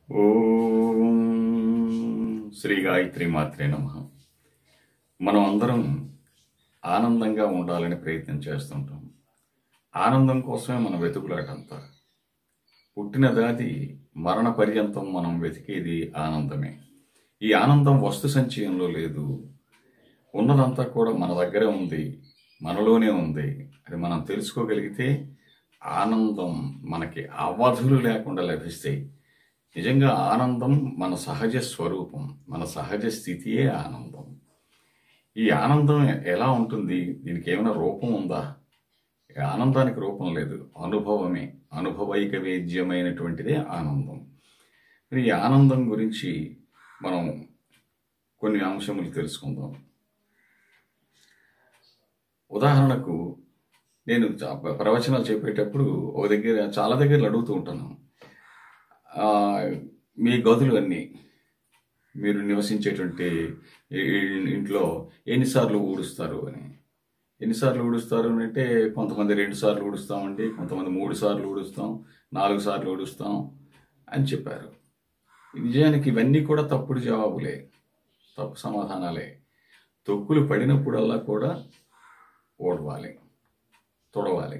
ఓం శ్రీ గాయత్రి మాత్రే నమ మనం అందరం ఆనందంగా ఉండాలని ప్రయత్నం చేస్తుంటాం ఆనందం కోసమే మనం వెతుకులాటంతా పుట్టిన దాది మరణ పర్యంతం మనం వెతికేది ఆనందమే ఈ ఆనందం వస్తు సంచయంలో లేదు ఉన్నదంతా కూడా మన దగ్గరే ఉంది మనలోనే ఉంది అది మనం తెలుసుకోగలిగితే ఆనందం మనకి అవధులు లేకుండా లభిస్తాయి నిజంగా ఆనందం మన సహజ స్వరూపం మన సహజ స్థితియే ఆనందం ఈ ఆనందం ఎలా ఉంటుంది దీనికి ఏమైనా రూపం ఉందా ఈ ఆనందానికి రూపం లేదు అనుభవమే అనుభవైక వేద్యమైనటువంటిదే ఆనందం మరి ఈ ఆనందం గురించి మనం కొన్ని అంశములు తెలుసుకుందాం ఉదాహరణకు నేను చ- ప్రవచనాలు చెప్పేటప్పుడు ఒక దగ్గర చాలా దగ్గర అడుగుతూ ఉంటాను ఆ, మీ గదులు అన్నీ మీరు నివసించేటువంటి ఈ- ఈ ఇంట్లో ఎన్నిసార్లు ఊడుస్తారు అని ఎన్నిసార్లు ఊడుస్తారు అని అంటే కొంతమంది రెండు సార్లు ఊడుస్తామండి కొంతమంది మూడు సార్లు ఊడుస్తాం నాలుగు సార్లు ఊడుస్తాం అని చెప్పారు నిజానికి ఇవన్నీ కూడా తప్పుడు జవాబులే తప్పు సమాధానాలే తొక్కులు పడినప్పుడల్లా కూడా ఓడవాలి తొడవాలి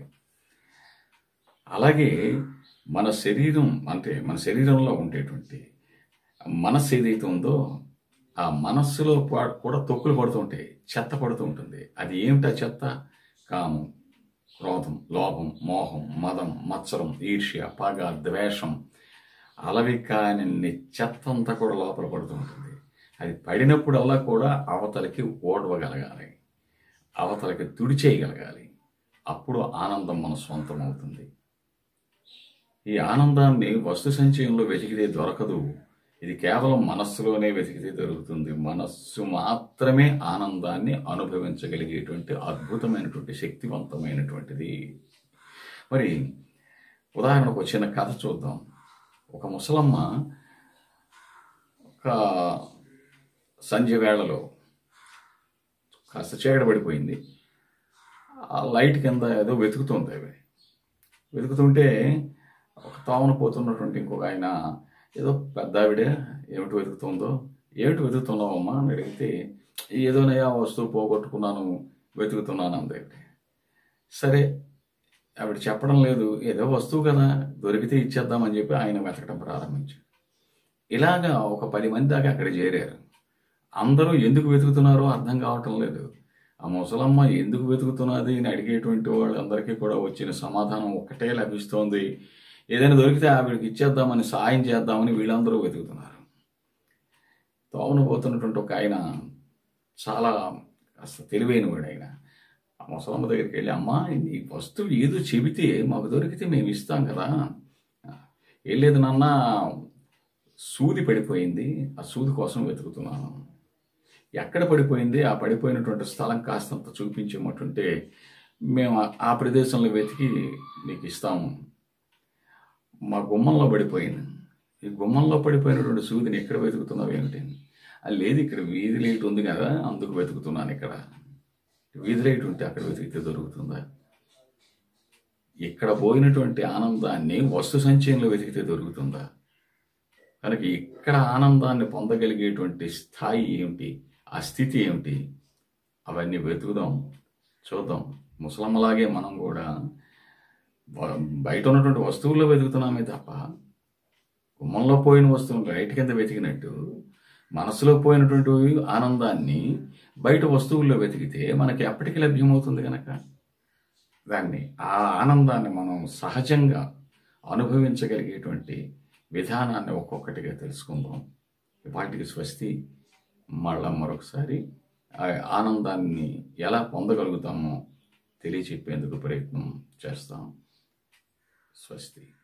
అలాగే మన శరీరం అంటే మన శరీరంలో ఉండేటువంటి మనస్సు ఏదైతే ఉందో ఆ మనస్సులో పా- కూడా తొక్కులు పడుతూ ఉంటాయి చెత్త పడుతూ ఉంటుంది అది ఏమిటా చెత్త కామం క్రోధం లోభం మోహం మదం మత్సరం ఈర్ష్య పగ ద్వేషం అలవి కాని చెత్త అంతా కూడా లోపల పడుతూ ఉంటుంది అది పడినప్పుడల్లా కూడా అవతలకి ఓడవగలగాలి అవతలకి తుడిచేయగలగాలి అప్పుడు ఆనందం మన సొంతం అవుతుంది ఈ ఆనందాన్ని వస్తు సంచయంలో వెతికితే దొరకదు ఇది కేవలం మనస్సులోనే వెతికితే దొరుకుతుంది మనస్సు మాత్రమే ఆనందాన్ని అనుభవించగలిగేటువంటి అద్భుతమైనటువంటి శక్తివంతమైనటువంటిది మరి ఉదాహరణకు ఒక చిన్న కథ చూద్దాం ఒక ముసలమ్మ ఒక సంధ్య వేళలో కాస్త చీకటి పడిపోయింది ఆ లైట్ కింద ఏదో వెతుకుతుంది అవి వెతుకుతుంటే ఒక తామున పోతున్నటువంటి ఇంకొక ఆయన ఏదో పెద్ద ఆవిడ ఏమిటి వెతుకుతుందో ఏమిటి వెతుకుతున్నావమ్మా అని అడిగితే ఏదోనయ్యా వస్తువు పోగొట్టుకున్నాను వెతుకుతున్నాను అంది ఆవిడ. సరే ఆవిడ చెప్పడం లేదు ఏదో వస్తువు కదా దొరికితే ఇచ్చేద్దామని చెప్పి ఆయన వెతకడం ప్రారంభించాడు ఇలాగా ఒక పది మంది దాకా అక్కడ చేరారు అందరూ ఎందుకు వెతుకుతున్నారో అర్థం కావటం లేదు ఆ ముసలమ్మ ఎందుకు వెతుకుతున్నది అని అడిగేటువంటి వాళ్ళందరికీ కూడా వచ్చిన సమాధానం ఒక్కటే లభిస్తోంది ఏదైనా దొరికితే ఆవిడకి ఇచ్చేద్దామని సాయం చేద్దామని వీళ్ళందరూ వెతుకుతున్నారు తోవన పోతున్నటువంటి ఒక ఆయన చాలా కాస్త తెలివైన వాడు ఆయన ఆ ముసలమ్మ దగ్గరికి వెళ్ళి అమ్మా నీ వస్తువు ఏదో చెబితే మాకు దొరికితే మేము ఇస్తాం కదా ఏం లేదు నాన్న సూది పడిపోయింది ఆ సూది కోసం వెతుకుతున్నాను ఎక్కడ పడిపోయింది ఆ పడిపోయినటువంటి స్థలం కాస్తంత చూపించమంటుంటే మేము ఆ- ఆ ప్రదేశంలో వెతికి నీకు ఇస్తాము మా గుమ్మంలో పడిపోయింది ఈ గుమ్మంలో పడిపోయినటువంటి సూదిని ఎక్కడ వెతుకుతున్నావు ఏమిటి అది లేదు ఇక్కడ వీధి లైట్ ఉంది కదా అందుకు వెతుకుతున్నాను ఇక్కడ వీధి లైట్ ఉంటే అక్కడ వెతికితే దొరుకుతుందా ఇక్కడ పోయినటువంటి ఆనందాన్ని వస్తు సంచయంలో వెతికితే దొరుకుతుందా కనుక ఇక్కడ ఆనందాన్ని పొందగలిగేటువంటి స్థాయి ఏమిటి ఆ స్థితి ఏమిటి అవన్నీ వెతుకుదాం చూద్దాం ముసలమ్మలాగే మనం కూడా బ- బయట ఉన్నటువంటి వస్తువుల్లో వెతుకుతున్నామే తప్ప గుమ్మంలో పోయిన వస్తువులు రైట్ కింద వెతికినట్టు మనసులో పోయినటువంటి ఆనందాన్ని బయట వస్తువుల్లో వెతికితే మనకి ఎప్పటికీ లభ్యమవుతుంది కనుక దాన్ని ఆ ఆనందాన్ని మనం సహజంగా అనుభవించగలిగేటువంటి విధానాన్ని ఒక్కొక్కటిగా తెలుసుకుందాం వాటికి స్వస్తి మళ్ళా మరొకసారి ఆ ఆనందాన్ని ఎలా పొందగలుగుతామో తెలియచెప్పేందుకు ప్రయత్నం చేస్తాం స్వస్తి